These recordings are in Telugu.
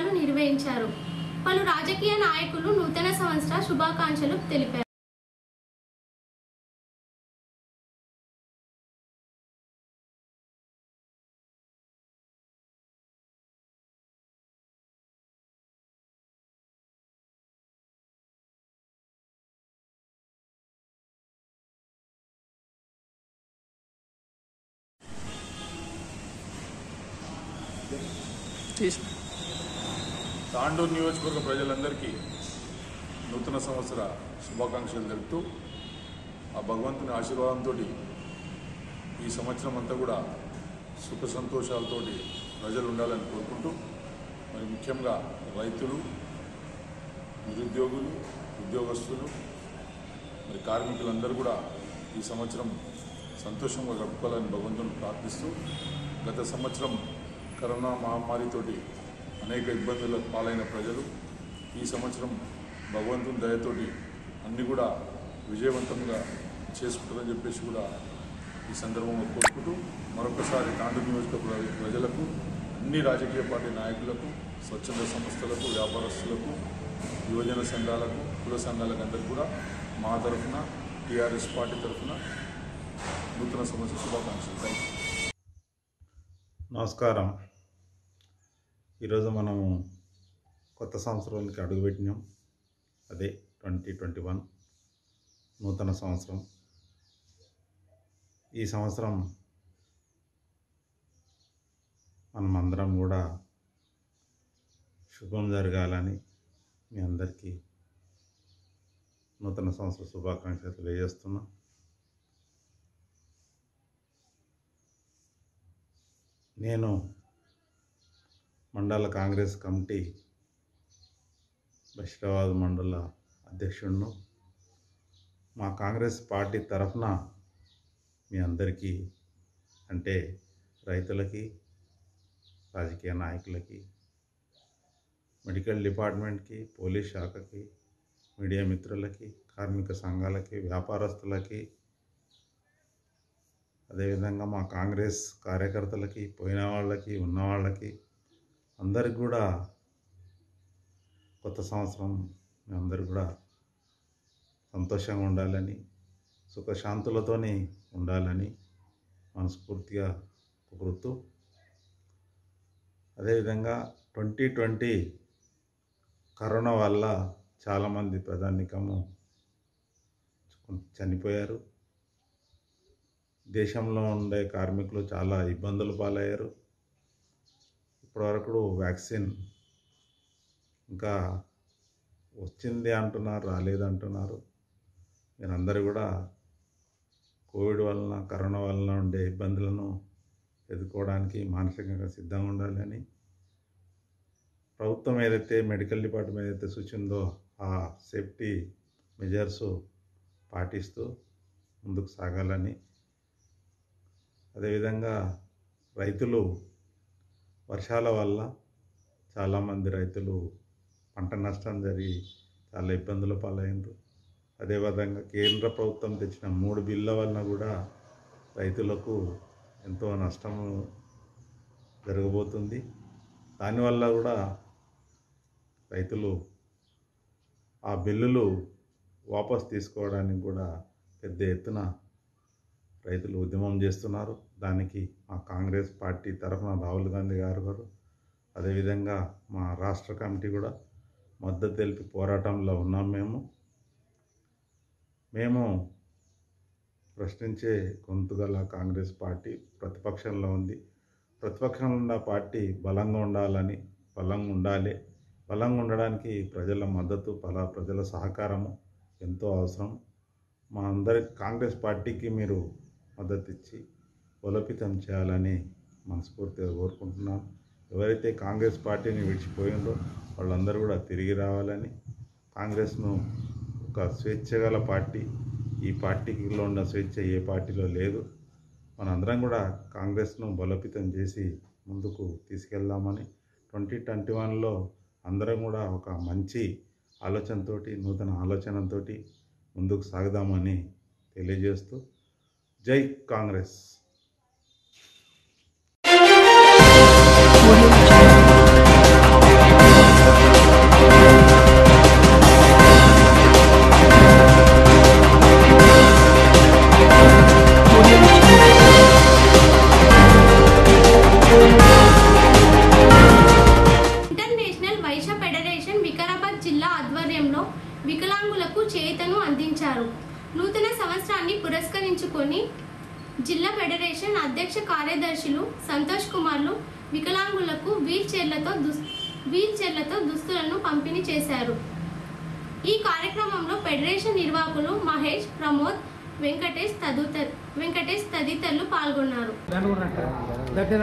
కార్యక్రమాలు నిర్వహించారు పలు రాజకీయ నాయకులు నూతన సంవత్సర శుభాకాంక్షలు తెలిపారు తాండూరు నియోజకవర్గ ప్రజలందరికీ నూతన సంవత్సర శుభాకాంక్షలు తెలుపుతూ ఆ భగవంతుని ఆశీర్వాదంతో ఈ సంవత్సరం అంతా కూడా సుఖ సంతోషాలతోటి ప్రజలు ఉండాలని కోరుకుంటూ మరి ముఖ్యంగా రైతులు నిరుద్యోగులు ఉద్యోగస్తులు మరి కార్మికులందరూ కూడా ఈ సంవత్సరం సంతోషంగా గడుపుకోవాలని భగవంతుని ప్రార్థిస్తూ గత సంవత్సరం కరోనా మహమ్మారితోటి అనేక ఇబ్బందులకు పాలైన ప్రజలు ఈ సంవత్సరం భగవంతుని దయతోటి అన్నీ కూడా విజయవంతంగా చేసుకుంటారని చెప్పేసి కూడా ఈ సందర్భంగా కోరుకుంటూ మరొకసారి తాండూ నియోజకవర్గ ప్రజలకు అన్ని రాజకీయ పార్టీ నాయకులకు స్వచ్ఛంద సంస్థలకు వ్యాపారస్తులకు యువజన సంఘాలకు కుల సంఘాలకు అందరికీ కూడా మా తరఫున టీఆర్ఎస్ పార్టీ తరఫున నూతన సంవత్సర శుభాకాంక్షలు థ్యాంక్ యూ నమస్కారం ఈరోజు మనము కొత్త సంవత్సరానికి అడుగుపెట్టినాం అదే ట్వంటీ ట్వంటీ వన్ నూతన సంవత్సరం ఈ సంవత్సరం మనమందరం కూడా శుభం జరగాలని మీ అందరికీ నూతన సంవత్సర శుభాకాంక్షలు తెలియజేస్తున్నా నేను మండల కాంగ్రెస్ కమిటీ బషీరాబాద్ మండల అధ్యక్షుడును మా కాంగ్రెస్ పార్టీ తరఫున మీ అందరికీ అంటే రైతులకి రాజకీయ నాయకులకి మెడికల్ డిపార్ట్మెంట్కి పోలీస్ శాఖకి మీడియా మిత్రులకి కార్మిక సంఘాలకి వ్యాపారస్తులకి అదేవిధంగా మా కాంగ్రెస్ కార్యకర్తలకి పోయిన వాళ్ళకి ఉన్న వాళ్ళకి అందరికి కూడా కొత్త సంవత్సరం అందరు కూడా సంతోషంగా ఉండాలని సుఖశాంతులతోని ఉండాలని మనస్ఫూర్తిగా కోరుతూ అదేవిధంగా ట్వంటీ ట్వంటీ కరోనా వల్ల చాలామంది ప్రధానికము చనిపోయారు దేశంలో ఉండే కార్మికులు చాలా ఇబ్బందులు పాలయ్యారు ఇప్పటివరకు వ్యాక్సిన్ ఇంకా వచ్చింది అంటున్నారు రాలేదంటున్నారు మీరందరూ కూడా కోవిడ్ వలన కరోనా వలన ఉండే ఇబ్బందులను ఎదుర్కోవడానికి మానసికంగా సిద్ధంగా ఉండాలని ప్రభుత్వం ఏదైతే మెడికల్ డిపార్ట్మెంట్ ఏదైతే సూచిందో ఆ సేఫ్టీ మెజర్స్ పాటిస్తూ ముందుకు సాగాలని అదేవిధంగా రైతులు వర్షాల వల్ల చాలామంది రైతులు పంట నష్టం జరిగి చాలా ఇబ్బందుల పాలైనరు అదేవిధంగా కేంద్ర ప్రభుత్వం తెచ్చిన మూడు బిల్ల వలన కూడా రైతులకు ఎంతో నష్టము జరగబోతుంది దానివల్ల కూడా రైతులు ఆ బిల్లులు వాపస్ తీసుకోవడానికి కూడా పెద్ద ఎత్తున రైతులు ఉద్యమం చేస్తున్నారు దానికి మా కాంగ్రెస్ పార్టీ తరఫున రాహుల్ గాంధీ గారు గారు అదేవిధంగా మా రాష్ట్ర కమిటీ కూడా మద్దతు తెలిపి పోరాటంలో ఉన్నాం మేము మేము ప్రశ్నించే గొంతుగల కాంగ్రెస్ పార్టీ ప్రతిపక్షంలో ఉంది ప్రతిపక్షంలో ఉన్న పార్టీ బలంగా ఉండాలని బలంగా ఉండాలి బలంగా ఉండడానికి ప్రజల మద్దతు పలా ప్రజల సహకారము ఎంతో అవసరం మా అందరి కాంగ్రెస్ పార్టీకి మీరు మద్దతు ఇచ్చి బలోపేతం చేయాలని మనస్ఫూర్తిగా కోరుకుంటున్నాను ఎవరైతే కాంగ్రెస్ పార్టీని విడిచిపోయిందో వాళ్ళందరూ కూడా తిరిగి రావాలని కాంగ్రెస్ను ఒక స్వేచ్ఛ గల పార్టీ ఈ పార్టీలో ఉన్న స్వేచ్ఛ ఏ పార్టీలో లేదు మనందరం కూడా కాంగ్రెస్ను బలోపేతం చేసి ముందుకు తీసుకెళ్దామని ట్వంటీ ట్వంటీ వన్లో అందరం కూడా ఒక మంచి ఆలోచనతోటి నూతన ఆలోచనతోటి ముందుకు సాగుదామని తెలియజేస్తూ జై కాంగ్రెస్ Audio Jungle. జిల్లా ఆధ్వర్యంలో వికలాంగులకు చేతను అందించారు నూతన సంవత్సరాన్ని పురస్కరించుకొని జిల్లా ఫెడరేషన్ అధ్యక్ష కార్యదర్శులు సంతోష్ కుమార్లు వికలాంగులకు వీల్ చైర్లతో దుస్ వీల్ చైర్లతో దుస్తులను పంపిణీ చేశారు ఈ కార్యక్రమంలో ఫెడరేషన్ నిర్వాహకులు మహేష్ ప్రమోద్ వెంకటేష్ తదితర వెంకటేష్ తదితరులు పాల్గొన్నారు దగ్గర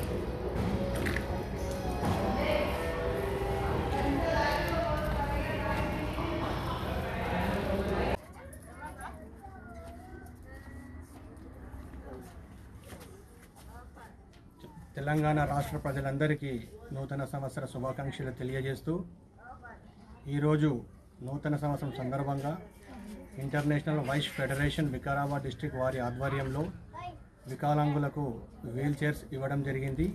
తెలంగాణ రాష్ట్ర ప్రజలందరికీ నూతన సంవత్సర శుభాకాంక్షలు తెలియజేస్తూ ఈరోజు నూతన సంవత్సరం సందర్భంగా international Vysya federation Vikarabad district వారి ఆధ్వర్యంలో వికలాంగులకు వీల్ చైర్స్ ఇవ్వడం జరిగింది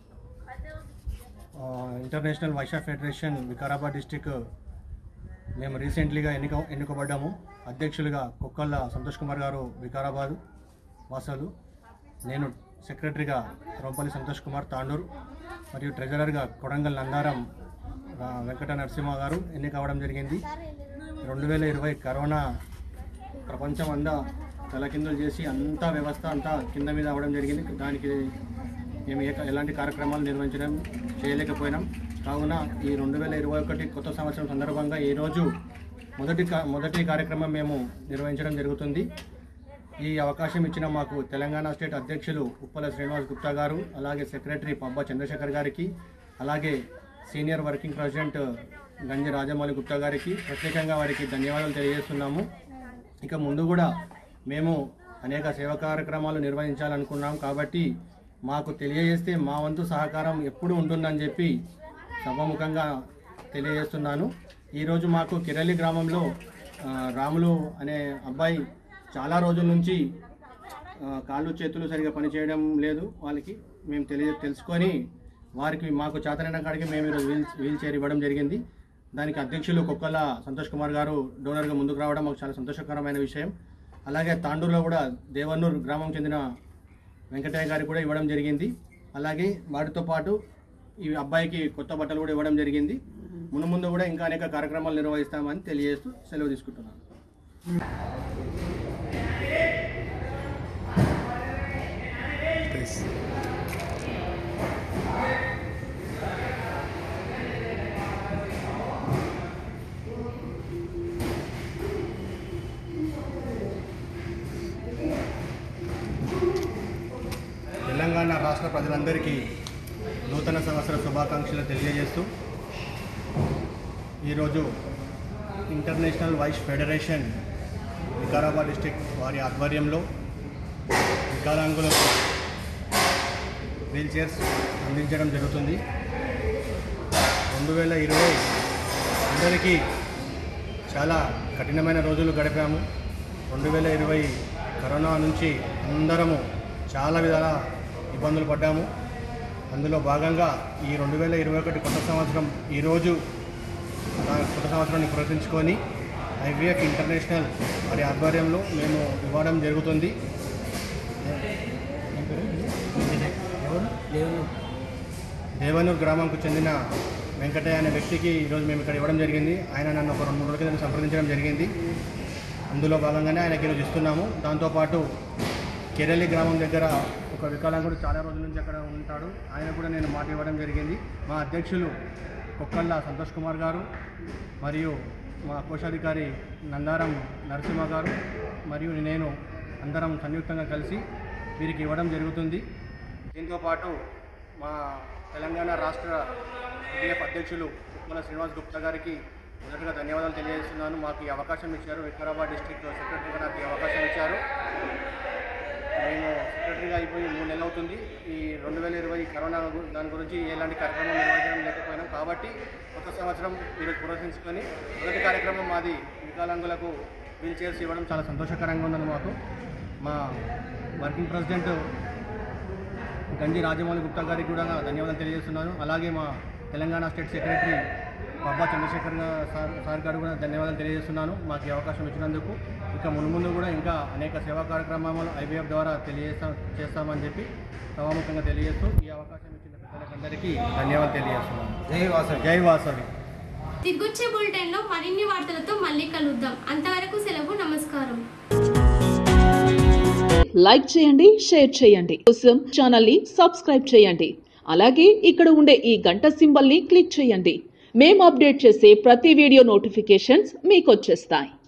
ఆ, international Vysya federation Vikarabad district మేము రీసెంట్లీగా ఎన్నిక ఎన్నుకోబడ్డాము అధ్యక్షులుగా కుక్కళ్ళ సంతోష్ కుమార్ గారు వికారాబాద్ వాసాలు నేను సెక్రటరీగా రోంపల్లి సంతోష్ కుమార్ తాండూర్ మరియు ట్రెజరర్గా కొడంగల్ నందారం ఆ, వెంకట నరసింహ గారు ఎన్నిక అవ్వడం జరిగింది రెండు వేల ఇరవై కరోనా ప్రపంచం అంతా తలకిందులు చేసి అంతా వ్యవస్థ అంతా కింద మీద అవ్వడం జరిగింది దానికి మేము ఏ ఎలాంటి కార్యక్రమాలు నిర్వహించడం చేయలేకపోయినాం కావున ఈ రెండు వేల ఇరవై ఒకటి కొత్త సంవత్సరం సందర్భంగా ఈరోజు మొదటి కా- మొదటి కార్యక్రమం మేము నిర్వహించడం జరుగుతుంది ఈ అవకాశం ఇచ్చిన మాకు తెలంగాణ స్టేట్ అధ్యక్షులు ఉప్పల శ్రీనివాస్ గుప్తా గారు అలాగే సెక్రటరీ పబ్బా చంద్రశేఖర్ గారికి అలాగే సీనియర్ వర్కింగ్ ప్రెసిడెంట్ గంజి రాజమౌళి గుప్తా గారికి ప్రత్యేకంగా వారికి ధన్యవాదాలు తెలియజేస్తున్నాము ఇక ముందు కూడా మేము అనేక సేవా కార్యక్రమాలు నిర్వహించాలనుకున్నాం కాబట్టి మాకు తెలియజేస్తే మా వంతు సహకారం ఎప్పుడు ఉంటుందని చెప్పి సభముఖంగా తెలియజేస్తున్నాను ఈరోజు మాకు కిరళి గ్రామంలో ఆ, రాములు అనే అబ్బాయి చాలా రోజుల నుంచి ఆ, కాళ్ళు చేతులు సరిగా పనిచేయడం లేదు వాళ్ళకి మేము తెలియ తెలుసుకొని వారికి మాకు చేతనైన కాడికి మేము ఈరోజు వీల్ వీల్ చైర్ ఇవ్వడం జరిగింది దానికి అధ్యక్షులు కుక్కల సంతోష్ కుమార్ గారు డోనర్గా ముందుకు రావడం మాకు చాలా సంతోషకరమైన విషయం అలాగే తాండూరులో కూడా దేవన్నూరు గ్రామం చెందిన వెంకటయ్య గారికి కూడా ఇవ్వడం జరిగింది అలాగే వాటితో పాటు ఈ అబ్బాయికి కొత్త బట్టలు కూడా ఇవ్వడం జరిగింది మును ముందు కూడా ఇంకా అనేక కార్యక్రమాలు నిర్వహిస్తామని తెలియజేస్తూ సెలవు తీసుకుంటున్నాను తెలంగాణ రాష్ట్ర ప్రజలందరికీ నూతన సంవత్సర శుభాకాంక్షలు తెలియజేస్తూ ఈరోజు international Vysya federation Vikarabad district వారి ఆధ్వర్యంలో వికలాంగులకు వీల్ చైర్స్ అందించడం జరుగుతుంది రెండు వేల ఇరవై అందరికీ చాలా కఠినమైన రోజులు గడిపాము రెండు వేల ఇరవై కరోనా నుంచి అందరము చాలా విధాల ఇబ్బందులు పడ్డాము అందులో భాగంగా ఈ రెండు వేల ఇరవై ఒకటి కొత్త సంవత్సరం ఈరోజు ఆ కొత్త సంవత్సరాన్ని పురస్కరించుకొని ఐవీఎఫ్ ఇంటర్నేషనల్ వారి ఆధ్వర్యంలో మేము ఇవ్వడం జరుగుతుంది దేవనూరు గ్రామంకు చెందిన వెంకటయ్య అనే వ్యక్తికి ఈరోజు మేము ఇక్కడ ఇవ్వడం జరిగింది ఆయన నన్ను ఒక రెండు మూడు రోజుల కింద సంప్రదించడం జరిగింది అందులో భాగంగానే ఆయనకి ఈరోజు ఇస్తున్నాము దాంతోపాటు కెరళి గ్రామం దగ్గర ఒక వికలాంగుడు చాలా రోజుల నుంచి అక్కడ ఉంటాడు ఆయన కూడా నేను మాట ఇవ్వడం జరిగింది మా అధ్యక్షులు కొక్కళ్ళ సంతోష్ కుమార్ గారు మరియు మా కోశాధికారి నందారం నరసింహ గారు మరియు నేను అందరం సంయుక్తంగా కలిసి వీరికి ఇవ్వడం జరుగుతుంది దీంతోపాటు మా తెలంగాణ రాష్ట్ర విడిఎఫ్ అధ్యక్షులు ఉత్మల శ్రీనివాస్ గుప్తా గారికి మొదటగా ధన్యవాదాలు తెలియజేస్తున్నాను మాకు ఈ అవకాశం ఇచ్చారు వికారాబాద్ డిస్ట్రిక్ట్ సెక్రటరీగా నాకు ఈ అవకాశం ఇచ్చారు నేను సెక్రటరీగా అయిపోయి మూడు నెలలు అవుతుంది ఈ రెండు వేల ఇరవై కరోనా గు- దాని గురించి ఎలాంటి కార్యక్రమం నిర్వహించడం లేకపోయినాం కాబట్టి కొత్త సంవత్సరం ఈరోజు పురస్కరించుకొని మొదటి కార్యక్రమం మాది వికలాంగులకు వీల్ చైర్స్ ఇవ్వడం చాలా సంతోషకరంగా ఉన్నది మాకు మా వర్కింగ్ ప్రెసిడెంట్ గంజి రాజమౌళి గుప్తా గారికి కూడా నా ధన్యవాదాలు తెలియజేస్తున్నాను అలాగే మా తెలంగాణ స్టేట్ సెక్రటరీ బాబా చంద్రశేఖర్ గా- సార్ సార్ గారు కూడా ధన్యవాదాలు తెలియజేస్తున్నాను మాకు ఈ అవకాశం ఇచ్చినందుకు ఇక మున్ముందు కూడా ఇంకా అనేక సేవా కార్యక్రమాలు ఐబీఎఫ్ ద్వారా తెలియజేస్తా చేస్తామని చెప్పి సభాముఖంగా తెలియజేస్తూ ఈ అవకాశం ఇచ్చిన పెద్దలకందరికీ ధన్యవాదాలు తెలియజేస్తున్నాను జై వాసవి జై వాసవి తిరిగొచ్చే బులెటిన్లో మరిన్ని వార్తలతో మళ్ళీ కలుద్దాం అంతవరకు సెలవు నమస్కారం లైక్ చేయండి షేర్ చేయండి కోసం ఛానల్ ని సబ్స్క్రైబ్ చేయండి అలాగే ఇక్కడ ఉండే ఈ గంట సింబల్ ని క్లిక్ చేయండి మేము అప్డేట్ చేసే ప్రతి వీడియో నోటిఫికేషన్స్ మీకు వచ్చేస్తాయి